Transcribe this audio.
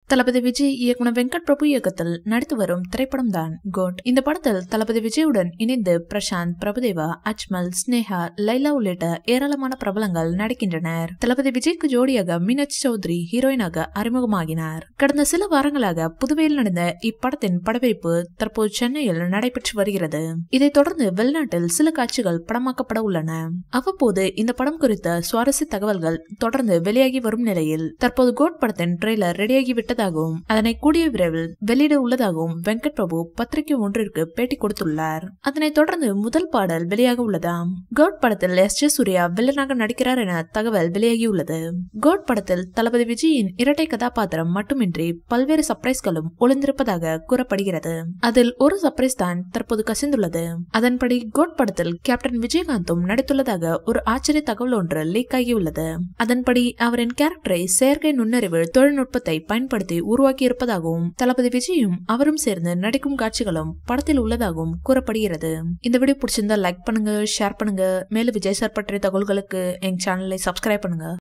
தளபதி விஜய் இயக்குனர் வெங்கட் பிரபு இயக்கத்தில் நடித்து வரும் திரைப்படம் தான் கோட் இந்த படத்தில் தளபதி விஜயுடன் இணைந்து பிரசாந்த் பிரபுதேவா அஜ்மல் ஸ்னேகா லைலா உள்ளிட்ட ஏராளமான பிரபலங்கள் நடிக்கின்றனர் தளபதி விஜய்க்கு ஜோடியாக மீனாட்சி சௌத்ரி ஹீரோயினாக அறிமுகமாகினார் கடந்த சில வாரங்களாக புதுவையில் நடந்த இப்படத்தின் படப்பிடிப்பு தற்போது சென்னையில் நடைபெற்று வருகிறது இதைத் தொடர்ந்து வெளிநாட்டில் சில காட்சிகள் படமாக்கப்பட உள்ளன அவ்வப்போது இந்த படம் குறித்த சுவாரஸ்ய தகவல்கள் தொடர்ந்து வெளியாகி வரும் நிலையில் தற்போது கோட் படத்தின் ட்ரெய்லர் ரெடியாகி விட்டதாகவும் அதனை கூடிய விரைவில் வெளியிட உள்ளதாகவும் வெங்கட் பிரபு பத்திரிகை ஒன்றிற்கு பேட்டி கொடுத்துள்ளார் அதனைத் தொடர்ந்து முதல் பாடல் வெளியாக உள்ளதாம் கோட் படத்தில் எஸ் ஜே சூர்யா வில்லனாக நடிக்கிறார் என தகவல் வெளியாகியுள்ளது கோட் படத்தில் தளபதி விஜயின் இரட்டை கதாபாத்திரம் மட்டுமின்றி பல்வேறு சர்ப்ரைஸ்களும் ஒளிந்திருப்பதாக கூறப்படுகிறது அதில் ஒரு சர்ப்ரைஸ் தான் தற்போது கசிந்துள்ளது அதன்படி கோட் படத்தில் கேப்டன் விஜயகாந்தும் நடித்துள்ளதாக ஒரு ஆச்சரிய தகவல் ஒன்று லீக் ஆகியுள்ளது அதன்படி அவரின் கேரக்டரை செயற்கை நுண்ணறிவு தொழில்நுட்பத்தை பயன்படுத்தி உருவாக்கி இருப்பதாகவும் தளபதி விஜயும் அவரும் சேர்ந்து நடிக்கும் காட்சிகளும் படத்தில் உள்ளதாகவும் கூறப்படுகிறது இந்த வீடியோ பிடிச்சிருந்தா லைக் பண்ணுங்க ஷேர் பண்ணுங்க மேலும் விஜய் சார் பற்றிய தகவல்களுக்கு எங்க சேனலை சப்ஸ்கிரைப் பண்ணுங்க